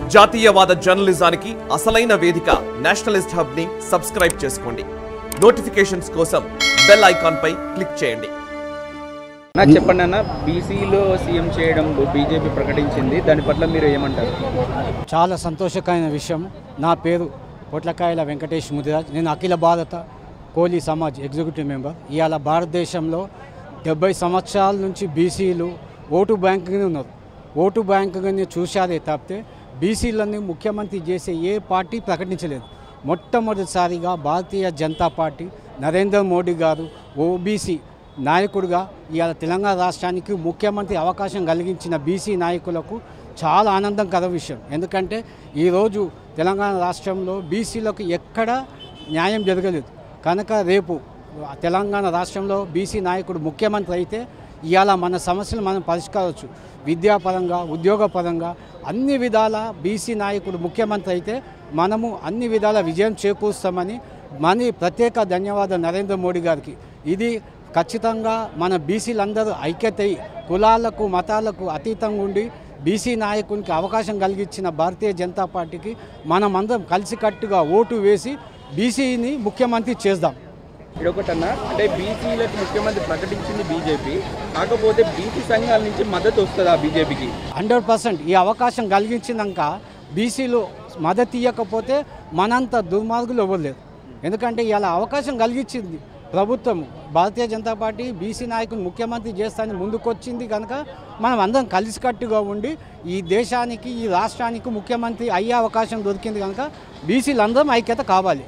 జాతీయవాద జర్నలిజానికి అసలైన వేదిక నేషనలిస్ట్ హబ్ ని సబ్స్క్రైబ్ చేసుకోండి నోటిఫికేషన్స్ కోసం బెల్ ఐకాన్ పై క్లిక్ చేయండి నాకు చెప్పండి అన్న బీసీలో సీఎం చేయడం బీజేపీ ప్రకటించింది దాని పట్ల మీరు ఏమంటారు చాలా సంతోషకరమైన విషయం నా పేరు పొట్లకాయల వెంకటేష్ ముదిరాజ్ నేను అఖిల భారత కోలీ సమాజ్ ఎగ్జిక్యూటివ్ మెంబర్ ఇవాళ భారతదేశంలో డెబ్బై సంవత్సరాల నుంచి బీసీలు ఓటు బ్యాంకుగానే ఉన్నారు ఓటు బ్యాంకుగానే చూశారే తప్పితే బీసీలని ముఖ్యమంత్రి చేసే ఏ పార్టీ ప్రకటించలేదు మొట్టమొదటిసారిగా భారతీయ జనతా పార్టీ నరేంద్ర మోడీ గారు ఓబీసీ నాయకుడిగా ఇవాళ తెలంగాణ రాష్ట్రానికి ముఖ్యమంత్రి అవకాశం కలిగించిన బీసీ నాయకులకు చాలా ఆనందకర విషయం ఎందుకంటే ఈరోజు తెలంగాణ రాష్ట్రంలో బీసీలకు ఎక్కడ న్యాయం జరగలేదు కనుక రేపు తెలంగాణ రాష్ట్రంలో బీసీ నాయకుడు ముఖ్యమంత్రి అయితే ఇవాళ మన సమస్యలు మనం పరిష్కరించవచ్చు విద్యాపరంగా ఉద్యోగపరంగా అన్ని విధాల బీసీ నాయకుడు ముఖ్యమంత్రి అయితే మనము అన్ని విధాల విజయం చేకూరుస్తామని మన ప్రత్యేక ధన్యవాదాలు నరేంద్ర మోడీ గారికి ఇది ఖచ్చితంగా మన బీసీలందరూ ఐక్యత అయి కులాలకు మతాలకు అతీతంగా ఉండి బీసీ నాయకునికి అవకాశం కలిగించిన భారతీయ జనతా పార్టీకి మనమందరం కలిసికట్టుగా ఓటు వేసి బీసీని ముఖ్యమంత్రి చేద్దాం ఇదొకటన్న అంటే బీసీలకు ముఖ్యమంత్రి ప్రకటించింది బీజేపీ కాకపోతే బీసీ సంఘాల నుంచి మద్దతు వస్తుందా బీజేపీకి హండ్రెడ్ పర్సెంట్ ఈ అవకాశం కలిగించినాక బీసీలు మద్దతు ఇవ్వకపోతే మనంత దుర్మార్గులు ఇవ్వలేరు ఎందుకంటే ఇలా అవకాశం కలిగించింది ప్రభుత్వం భారతీయ జనతా పార్టీ బీసీ నాయకుని ముఖ్యమంత్రి చేస్తానని ముందుకొచ్చింది కనుక మనం అందరం కలిసికట్టుగా ఉండి ఈ దేశానికి ఈ రాష్ట్రానికి ముఖ్యమంత్రి అయ్యే అవకాశం దొరికింది కనుక బీసీలు అందరం ఐక్యత కావాలి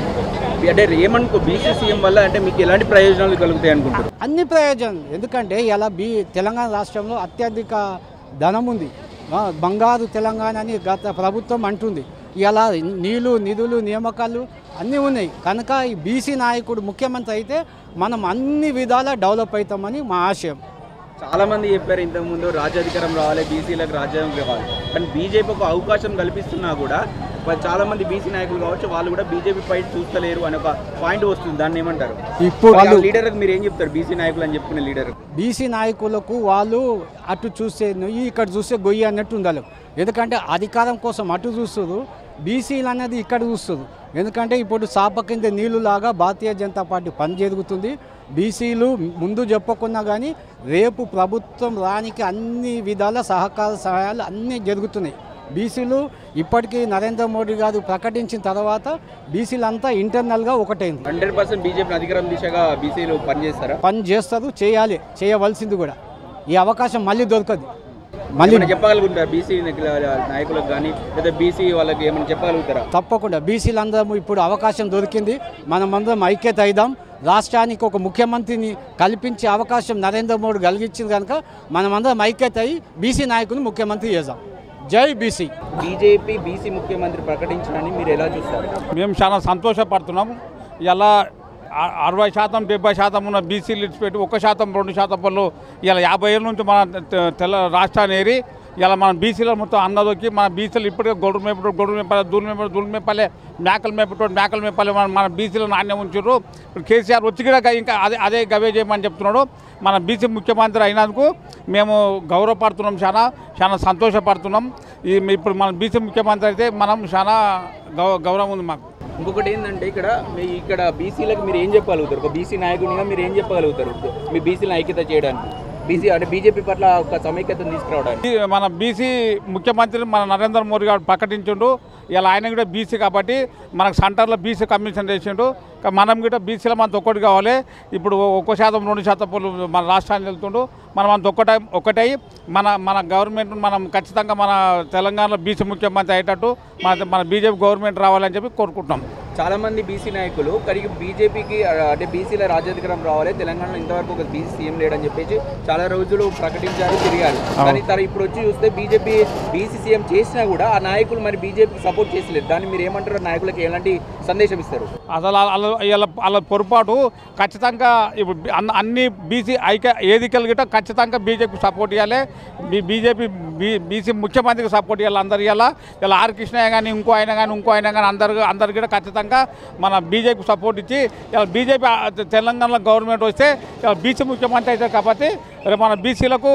అంటే ఏమనుకో బీసీ సీఎం వల్ల అంటే మీకు ఎలాంటి ప్రయోజనాలు కలుగుతాయి అనుకుంటారు అన్ని ప్రయోజనాలు ఎందుకంటే ఇలా బీ తెలంగాణ రాష్ట్రంలో అత్యధిక ధనం ఉంది ఆ, బంగారు తెలంగాణ అని గత ప్రభుత్వం అంటుంది ఇలా నీళ్లు నిధులు నియామకాలు అన్నీ ఉన్నాయి కనుక ఈ బీసీ నాయకుడు ముఖ్యమంత్రి అయితే మనం అన్ని విధాలా డెవలప్ అవుతామని మా ఆశయం చాలా మంది చెప్పారు ఇంతకుముందు రాజ్యాధికారం రావాలి బీసీలకు రాజ్యాంగం కావాలి కానీ బీజేపీ ఒక అవకాశం కల్పిస్తున్నా కూడా మరి చాలా మంది బీసీ నాయకులు కావచ్చు వాళ్ళు కూడా బీజేపీ పై చూస్తలేరు అనే ఒక పాయింట్ వస్తుంది దాన్ని ఏమంటారు ఇప్పుడు వాళ్ళు లీడర్ మీరు ఏం చెప్తారు బీసీ నాయకులు అని చెప్పుకునే లీడర్ బీసీ నాయకులకు వాళ్ళు అటు చూస్తే నువ్వు ఇక్కడ చూస్తే గొయ్యి అన్నట్టు ఉండాలి ఎందుకంటే అధికారం కోసం అటు చూస్తారు బీసీలు అనేది ఇక్కడ చూస్తారు ఎందుకంటే ఇప్పుడు సాప కింద నీళ్లు లాగా భారతీయ జనతా పార్టీ పని జరుగుతుంది బీసీలు ముందు చెప్పకున్నా కానీ రేపు ప్రభుత్వం రానికి అన్ని విధాల సహకార సహాయాలు అన్నీ జరుగుతున్నాయి బీసీలు ఇప్పటికీ నరేంద్ర మోడీ గారు ప్రకటించిన తర్వాత బీసీలంతా ఇంటర్నల్గా ఒకటైంది హండ్రెడ్ పర్సెంట్ బీజేపీ అధికారం దిశగా బీసీలు పనిచేస్తారా పని చేస్తారు చేయాలి చేయవలసింది కూడా ఈ అవకాశం మళ్ళీ దొరకదు మళ్ళీ ఏమైనా చెప్పగలుగుతారా బీసీ నాయకులకు కానీ లేదా బీసీ వాళ్ళకి ఏమైనా చెప్పగలుగుతారా తప్పకుండా బీసీలందరం ఇప్పుడు అవకాశం దొరికింది మనమందరం ఐక్యత అయిదాం రాష్ట్రానికి ఒక ముఖ్యమంత్రిని కల్పించే అవకాశం నరేంద్ర మోడీ కలిగించింది కనుక మనమందరం ఐక్యత అయి బీసీ నాయకుని ముఖ్యమంత్రి చేద్దాం జై బీసీ బీజేపీ బీసీ ముఖ్యమంత్రి ప్రకటించడాన్ని మీరు ఎలా చూస్తారు మేము చాలా సంతోషపడుతున్నాం ఇలా అ- అరవై శాతం డెబ్బై శాతం ఉన్న బీసీలు ఇచ్చిపెట్టి ఒక శాతం రెండు శాతం పనులు ఇలా యాభై ఏళ్ళ నుంచి మన తె- తెల్ల రాష్ట్రాన్ని ఏరి ఇలా మన బీసీల మొత్తం అన్నదొక్కి మన బీసీలు ఇప్పటికే గొడుగు మేపటో గొడుగు మేపాలి దూలు మేపడు దూలు మేపాలి మేకలు మేపటో మేకలు మేపాలి మన మన బీసీలు నాణ్యం ఉంచారు ఇప్పుడు కేసీఆర్ వచ్చి కూడా ఇంకా అదే అదే గవే చేయమని చెప్తున్నాడు మన బీసీ ముఖ్యమంత్రి అయినందుకు మేము గౌరవపడుతున్నాం చాలా చాలా సంతోషపడుతున్నాం ఈ ఇప్పుడు మన బీసీ ముఖ్యమంత్రి అయితే మనం చాలా గౌ గౌరవం ఉంది మాకు ఇంకొకటి ఏంటంటే ఇక్కడ మీ ఇక్కడ బీసీలకు మీరు ఏం చెప్పగలుగుతారు ఒక బీసీ నాయకునిగా మీరు ఏం చెప్పగలుగుతారు మీ బీసీలను ఐక్యత చేయడానికి బీసీ అంటే బీజేపీ పట్ల ఒక సమైక్యతను తీసుకురావడానికి ఈ మన బీసీ ముఖ్యమంత్రి మన నరేంద్ర మోడీ గారు ప్రకటించిండు ఇలా ఆయన కూడా బీసీ కాబట్టి మనకు సెంటర్లో బీసీ కమిషన్ చేసిండు కా- మనం కూడా బీసీలో మనతో ఒక్కటి కావాలి ఇప్పుడు ఒక్కో శాతం రెండు శాతం పనులు మన రాష్ట్రానికి వెళ్తుండు మనం అంత ఒక్కట ఒకటై మన మన గవర్నమెంట్ మనం ఖచ్చితంగా మన తెలంగాణలో బీసీ ముఖ్యమంత్రి అయ్యేటట్టు మన మన బీజేపీ గవర్నమెంట్ రావాలని చెప్పి కోరుకుంటున్నాం చాలా మంది బీసీ నాయకులు కడిగి బీజేపీకి అంటే బీసీల రాజ్యాధికారం రావాలి తెలంగాణలో ఇంతవరకు ఒక బీసీ సీఎం లేడని చెప్పేసి చాలా రోజులు ప్రకటించారు తిరిగారు కానీ తర ఇప్పుడు వచ్చి చూస్తే బీజేపీ బీసీ సీఎం చేసినా కూడా ఆ నాయకులు మరి బీజేపీ సపోర్ట్ చేసలేదు దాన్ని మీరు ఏమంటారు ఆ నాయకులకి ఎలాంటి సందేశం ఇస్తారు అసలు వాళ్ళ వాళ్ళ వాళ్ళ పొరపాటు ఖచ్చితంగా ఇప్పుడు బి- అన్న- అన్ని బీసీ ఐక్య ఏదికలు గిట్ట ఖచ్చితంగా బీజేపీ సపోర్ట్ ఇవ్వాలి బీ బీజేపీ బీ బీసీ ముఖ్యమంత్రికి సపోర్ట్ ఇవ్వాలి అందరు ఇవ్వాలి ఇలా ఆర్ కృష్ణయ్య కానీ ఇంకో ఆయన కానీ ఇంకో ఆయన కానీ అందరు అందరు కూడా ఖచ్చితంగా మన బీజేపీ సపోర్ట్ ఇచ్చి ఇలా బీజేపీ తెలంగాణలో గవర్నమెంట్ వస్తే ఇలా బీసీ ముఖ్యమంత్రి అవుతారు కాబట్టి రేపు మన బీసీలకు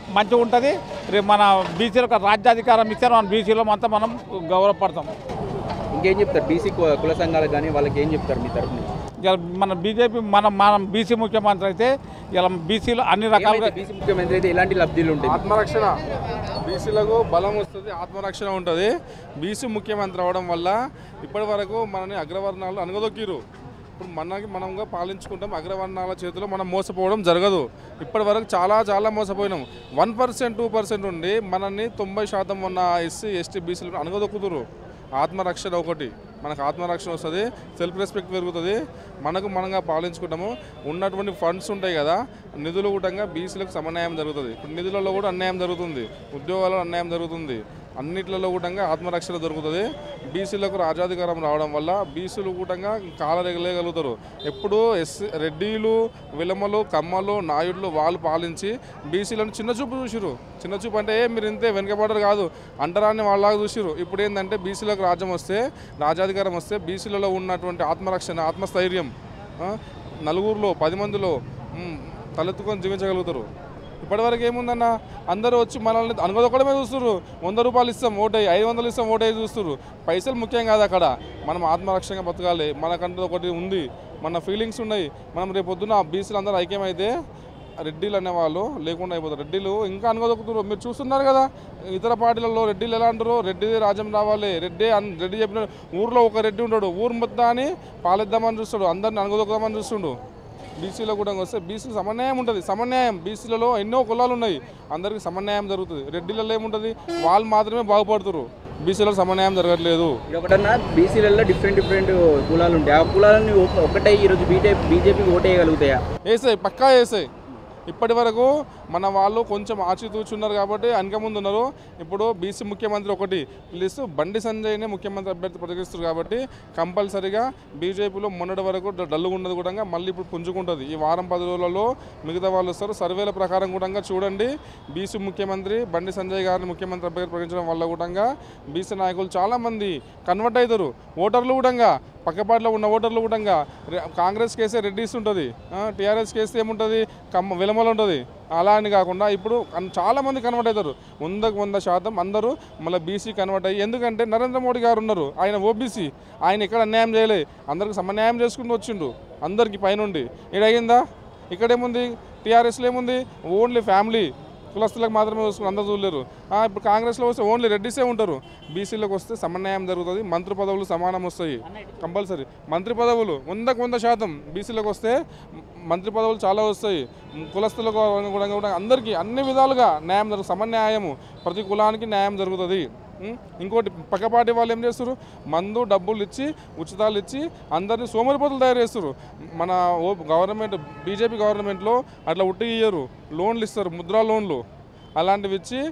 మంచిగా ఉంటుంది రేపు మన బీసీలకు రాజ్యాధికారం ఇచ్చారు మన బీసీలో అంతా మనం గౌరవపడతాం ఇంకేం చెప్తారు బీసీ కుల సంఘాలకు కానీ వాళ్ళకి ఏం చెప్తారు మీ తరఫున ఇలా మన బీజేపీ మనం మనం బీసీ ముఖ్యమంత్రి అయితే ఇలా బీసీలో అన్ని రకాలుగా బీసీ ముఖ్యమంత్రి అయితే ఎలాంటి లబ్ధిలు ఉంటాయి ఆత్మరక్షణ బీసీలకు బలం వస్తుంది ఆత్మరక్షణ ఉంటుంది బీసీ ముఖ్యమంత్రి అవడం వల్ల ఇప్పటి వరకు మనని అగ్రవర్ణాలు అనగదొక్కిరు ఇప్పుడు మనకి మనంగా పాలించుకుంటాం అగ్రవర్ణాల చేతిలో మనం మోసపోవడం జరగదు ఇప్పటి వరకు చాలా చాలా మోసపోయినాం వన్ పర్సెంట్ టూ పర్సెంట్ ఉండి మనల్ని తొంభై శాతం ఉన్న ఎస్సీ ఎస్టీ బీసీలు అనగదొక్కుతురు ఆత్మరక్షణ ఒకటి మనకు ఆత్మరక్షణ వస్తుంది సెల్ఫ్ రెస్పెక్ట్ పెరుగుతుంది మనకు మనంగా పాలించుకుంటాము ఉన్నటువంటి ఫండ్స్ ఉంటాయి కదా నిధులు కూడా బీసీలకు సమన్యాయం జరుగుతుంది ఇప్పుడు నిధులలో కూడా అన్యాయం జరుగుతుంది ఉద్యోగాలలో అన్యాయం జరుగుతుంది అన్నిట్లలో కూడా ఆత్మరక్షణ దొరుకుతుంది బీసీలకు రాజాధికారం రావడం వల్ల బీసీలు కూడా కాలరెగలేగలుగుతారు ఎప్పుడు ఎస్ రెడ్డిలు విలమలు కమ్మలు నాయుడులు వాళ్ళు పాలించి బీసీలను చిన్న చూపు చూసిరు చిన్న చూపు అంటే "ఏ, మీరు ఇంతే వెనుకబడరు కాదు అంటరాన్ని వాళ్ళలాగా చూసిరు ఇప్పుడు ఏంటంటే బీసీలకు రాజ్యం వస్తే రాజాధికారం వస్తే బీసీలలో ఉన్నటువంటి ఆత్మరక్షణ ఆత్మస్థైర్యం ఆ, నలుగురిలో పది మందిలో మ్, తలెత్తుకొని జీవించగలుగుతారు ఇప్పటివరకు ఏముందన్న అందరూ వచ్చి మనల్ని అనుగదొక్కడమే చూస్తున్నారు వంద రూపాయలు ఇస్తాం ఓటై ఐదు వందలు ఇస్తాం ఓటై చూస్తున్నారు పైసలు ముఖ్యం కాదు అక్కడ మనం ఆత్మరక్షణగా బతకాలి మనకంటూ ఒకటి ఉంది మన ఫీలింగ్స్ ఉన్నాయి మనం రేపు పొద్దున బీసీలు అందరూ ఐక్యమైతే రెడ్డిలు అనేవాళ్ళు లేకుండా అయిపోతారు రెడ్డిలు ఇంకా అనుగదొక్కుతారు మీరు చూస్తున్నారు కదా ఇతర పార్టీలలో రెడ్డిలు ఎలా అంటారు రెడ్డి రాజ్యం రావాలి రెడ్డి అన్- రెడ్డి చెప్పిన ఊర్లో ఒక రెడ్డి ఉంటాడు ఊరు మొత్తాన్ని పాలిద్దామని చూస్తాడు అందరిని అనుగదొక్కుదామని చూస్తుండు బీసీలో కూడా వస్తే బీసీ సమన్యాయం ఉంటుంది సమన్యాయం బీసీలలో ఎన్నో కులాలు ఉన్నాయి అందరికీ సమన్యాయం జరుగుతుంది రెడ్డిలలో ఏముంటుంది వాళ్ళు మాత్రమే బాగుపడుతున్నారు బీసీలో సమన్యాయం జరగట్లేదు ఇది ఒకటన్నా బీసీలలో డిఫరెంట్ డిఫరెంట్ కులాలు ఉంటాయి ఆ కులాలని ఒక- ఒకటే ఈరోజు బీజే బీజేపీకి ఓటేయగలుగుతాయా వేసాయి పక్కా వేసాయి ఇప్పటి వరకు మన వాళ్ళు కొంచెం ఆచితూచున్నారు కాబట్టి వెనక ముందు ఉన్నారు ఇప్పుడు బీసీ ముఖ్యమంత్రి ఒకటి ప్లస్ బండి సంజయ్నే ముఖ్యమంత్రి అభ్యర్థి ప్రకటిస్తారు కాబట్టి కంపల్సరీగా బీజేపీలో మొన్నటి వరకు డ- డల్లుగా ఉన్నది కూడా మళ్ళీ ఇప్పుడు పుంజుకుంటుంది ఈ వారం పది రోజులలో మిగతా వాళ్ళు వస్తారు సర్వేల ప్రకారం కూడా చూడండి బీసీ ముఖ్యమంత్రి బండి సంజయ్ గారిని ముఖ్యమంత్రి అభ్యర్థి ప్రకటించడం వల్ల కూడా బీసీ నాయకులు చాలామంది కన్వర్ట్ అవుతారు ఓటర్లు కూడా పక్కపాటిలో ఉన్న ఓటర్లు కూడా కాంగ్రెస్ కేసే రెడ్డిస్ ఉంటుంది టీఆర్ఎస్ కేసు ఏముంటుంది కమ్మ విలమలు ఉంటుంది అలా అని కాకుండా ఇప్పుడు అన్- చాలా మంది కన్వర్ట్ అవుతారు వందకు వంద శాతం అందరూ మళ్ళీ బీసీ కన్వర్ట్ అయ్యి ఎందుకంటే నరేంద్ర మోడీ గారు ఉన్నారు ఆయన ఓబీసీ ఆయన ఎక్కడ అన్యాయం చేయలే అందరికి సమన్యాయం చేసుకుంటూ వచ్చిండు అందరికి పైనుండి ఇక్కడ అయ్యిందా ఇక్కడేముంది టీఆర్ఎస్లో ఏముంది ఓన్లీ ఫ్యామిలీ కులస్తులకు మాత్రమే చూసుకుని అందరూ చూడలేరు ఆ, ఇప్పుడు కాంగ్రెస్లో వస్తే ఓన్లీ రెడ్డిసే ఉంటారు బీసీలోకి వస్తే సమన్యాయం జరుగుతుంది మంత్రి పదవులు సమానం వస్తాయి కంపల్సరీ మంత్రి పదవులు వందకు వంద శాతం బీసీలోకి వస్తే మ- మంత్రి పదవులు చాలా వస్తాయి మ్, కులస్తులకు కూడా కూడా అందరికీ అన్ని విధాలుగా న్యాయం జరుగుతుంది సమన్యాయము ప్రతి కులానికి న్యాయం జరుగుతుంది ఉం? ఇంకోటి పక్కపాటి వాళ్ళు ఏం చేస్తారు మందు డబ్బులు ఇచ్చి ఉచితాలు ఇచ్చి అందరినీ సోమరిపోతులు తయారు చేస్తారు మన ఓ గవర్నమెంట్ బీజేపీ గవర్నమెంట్లో అట్లా ఉట్టి ఇయ్యరు లోన్లు ఇస్తారు ముద్రా లోన్లు అలాంటివి ఇచ్చి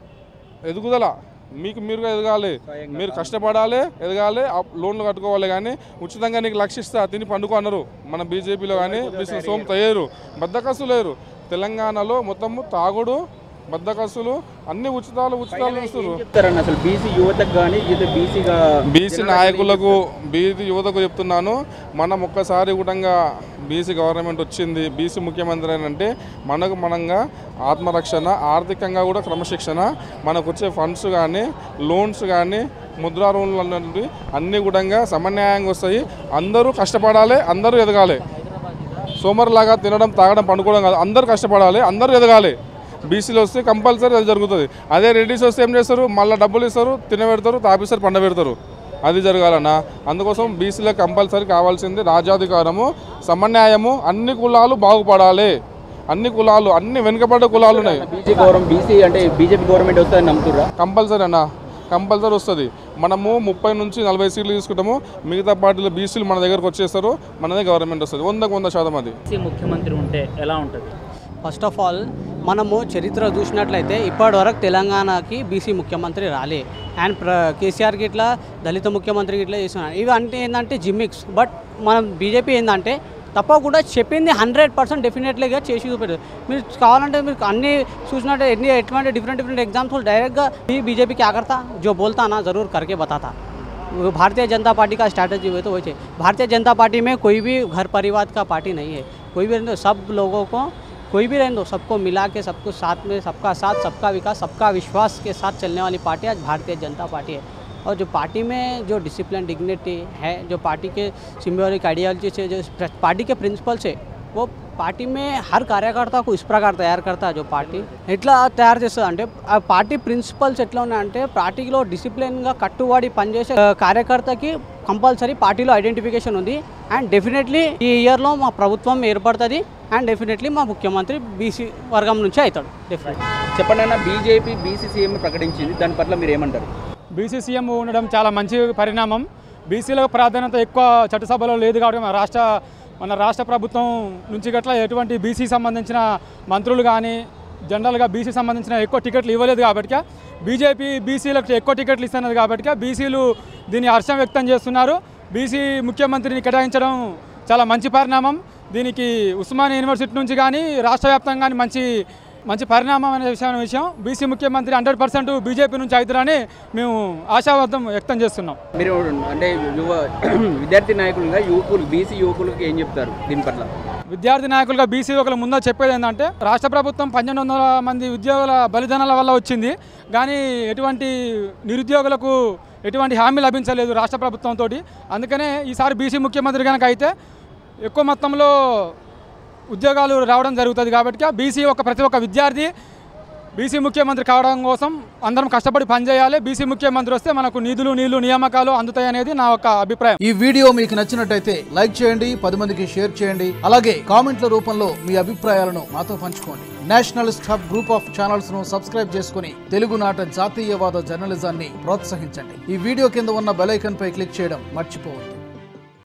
ఎదుగుదల మీకు మీరుగా ఎదగాలి మీరు కష్టపడాలి ఎదగాలి ఆ లోన్లు కట్టుకోవాలి కానీ ఉచితంగా నీకు లక్షిస్తా తిని పండుకో అన్నారు మన బీజేపీలో కానీ బీసీ సోమ్ తయ్యారు బద్దకస్తులు లేరు తెలంగాణలో మొత్తము తాగుడు బద్దకస్తులు అన్ని ఉచితాలు ఉచితాలు ఇస్తారు చెప్తారన్న అసలు బీసీ యువతకు కానీ లేదా బీసీగా బీసీ నాయకులకు బీసీ యువతకు చెప్తున్నాను మనం ఒక్కసారి కూడా బీసీ గవర్నమెంట్ వచ్చింది బీసీ ముఖ్యమంత్రి అని అంటే మనకు మనంగా ఆత్మరక్షణ ఆర్థికంగా కూడా క్రమశిక్షణ మనకు వచ్చే ఫండ్స్ కానీ లోన్స్ కానీ ముద్రా లోన్లు అనేవి అన్నీ కూడా సమన్యాయంగా వస్తాయి అందరూ కష్టపడాలి అందరూ ఎదగాలి సోమరులాగా తినడం తాగడం పండుకోవడం కాదు అందరూ కష్టపడాలి అందరూ ఎదగాలి బీసీలు వస్తే కంపల్సరీ అది జరుగుతుంది అదే రెడ్డిస్ వస్తే ఏం చేస్తారు మళ్ళీ డబ్బులు ఇస్తారు తినబెడతారు తాపిస్తారు పండబెడతారు అది జరగాలన్నా అందుకోసం బీసీలకు కంపల్సరీ కావాల్సింది రాజ్యాధికారము సమన్యాయము అన్ని కులాలు బాగుపడాలి అన్ని కులాలు అన్ని వెనుకబడ్డ కులాలు ఉన్నాయి బీసీ గవర్నమెంట్ బీసీ అంటే బీజేపీ గవర్నమెంట్ వస్తుందని నమ్ముతుర్రా కంపల్సరీ అన్న కంపల్సరీ వస్తుంది మనము ముప్పై నుంచి నలభై సీట్లు తీసుకుంటాము మిగతా పార్టీల బీసీలు మన దగ్గరకు వచ్చేస్తారు మనదే గవర్నమెంట్ వస్తుంది వందకు వంద శాతం అది బీసీ ముఖ్యమంత్రి ఉంటే ఎలా ఉంటుంది ఫస్ట్ ఆఫ్ ఆల్ మనము చరిత్ర చూసినట్లయితే ఇప్పటివరకు తెలంగాణకి బీసీ ముఖ్యమంత్రి రాలే అండ్ ప్ర కేసీఆర్కి ఇట్లా దళిత ముఖ్యమంత్రికి ఇట్లా చేస్తున్నారు ఇవి అంటే ఏంటంటే జిమ్మిక్స్ బట్ మనం బీజేపీ ఏంటంటే తప్పకుండా చెప్పింది హండ్రెడ్ పర్సెంట్ డెఫినెట్లీగా చేసి చూపెడతారు మీరు కావాలంటే మీరు అన్ని చూసినట్టు ఎన్ని ఎటువంటి డిఫరెంట్ डिफरेंट एग्जाम्पल डायरेक्टగా ही बीजेपी क्या करता जो बोलता ना ज़रूर करके बताता वो भारतीय जनता पार्टी का स्ट्रैटेजी हुए तो वही चाहिए भारतीय जनता पार्टी में कोई भी घर परिवार का पार्टी नहीं है कोई भी नहीं, सब लोगों को कोई भी रहने दो सबको मिला के सबको साथ में सबका साथ सबका विकास सबका विश्वास के साथ चलने वाली पार्टी आज भारतीय जनता पार्टी है और जो पार्टी में जो डिसिप्लिन डिग्निटी है जो पार्टी के सिम्बोलिक आइडियोलॉजी से जो पार्टी के प्रिंसिपल्स है वो పార్టీ మే హర్ కార్యకర్తకు ఇస్ ప్రకారం తయారు కడతా జో పార్టీ ఎట్లా తయారు చేస్తుంది అంటే ఆ పార్టీ ప్రిన్సిపల్స్ ఎట్లా ఉన్నాయంటే పార్టీలో డిసిప్లిన్గా కట్టుబడి పనిచేసే ఆ, కార్యకర్తకి కంపల్సరీ పార్టీలో ఐడెంటిఫికేషన్ ఉంది అండ్ డెఫినెట్లీ ఈ ఇయర్లో మా ప్రభుత్వం ఏర్పడుతుంది అండ్ డెఫినెట్లీ మా ముఖ్యమంత్రి బీసీ వర్గం నుంచి అవుతాడు డెఫినెట్ చెప్పండి అన్న బీజేపీ బీసీ సీఎం ప్రకటించింది దాని పట్ల మీరు ఏమంటారు బీసీసీఎం ఉండడం చాలా మంచి పరిణామం బీసీలకు ప్రాధాన్యత ఎక్కువ చట్టసభలో లేదు కాబట్టి మన రాష్ట్ర మన రాష్ట్ర ప్రభుత్వం నుంచి గట్ల ఎటువంటి బీసీ సంబంధించిన మంత్రులు కానీ జనరల్గా బీసీ సంబంధించిన ఎక్కువ టికెట్లు ఇవ్వలేదు కాబట్టి బీజేపీ బీసీలకు ఎక్కువ టికెట్లు ఇస్తున్నది కాబట్టి బీసీలు దీన్ని హర్షం వ్యక్తం చేస్తున్నారు బీసీ ముఖ్యమంత్రిని కేటాయించడం చాలా మంచి పరిణామం దీనికి ఉస్మానియా యూనివర్సిటీ నుంచి కానీ రాష్ట్ర వ్యాప్తంగా కానీ మంచి మంచి పరిణామం అనే విషయం విషయం బీసీ ముఖ్యమంత్రి హండ్రెడ్ పర్సెంట్ బీజేపీ నుంచి అవుతారని మేము ఆశావాదం వ్యక్తం చేస్తున్నాం మీరు అంటే యువ విద్యార్థి నాయకులుగా యువకులు బీసీ యువకులకు ఏం చెప్తారు దీని పట్ల విద్యార్థి నాయకులుగా బీసీ ఒకరు ముందో చెప్పేది ఏంటంటే రాష్ట్ర ప్రభుత్వం పన్నెండు వందల మంది ఉద్యోగుల బలిదానాల వల్ల వచ్చింది కానీ ఎటువంటి నిరుద్యోగులకు ఎటువంటి హామీ లభించలేదు రాష్ట్ర ప్రభుత్వంతో అందుకనే ఈసారి బీసీ ముఖ్యమంత్రి కనుక అయితే ఎక్కువ మొత్తంలో ఉద్యోగాలు రావడం జరుగుతుంది కాబట్టి బీసీ ఒక ప్రతి ఒక్క విద్యార్థి బీసీ ముఖ్యమంత్రి కావడం కోసం అందరం కష్టపడి పనిచేయాలి బీసీ ముఖ్యమంత్రి వస్తే మనకు నిధులు నీళ్లు నియామకాలు అందుతాయి అనేది నా ఒక అభిప్రాయం ఈ వీడియో మీకు నచ్చినట్టయితే లైక్ చేయండి పది మందికి షేర్ చేయండి అలాగే కామెంట్ల రూపంలో మీ అభిప్రాయాలను మాతో పంచుకోండి nationalist hub group of channels ను సబ్స్క్రైబ్ చేసుకుని తెలుగునాట జాతీయవాద జర్నలిజాన్ని ప్రోత్సహించండి ఈ వీడియో కింద ఉన్న బెల్ ఐకాన్ పై క్లిక్ చేయడం మర్చిపోవద్దు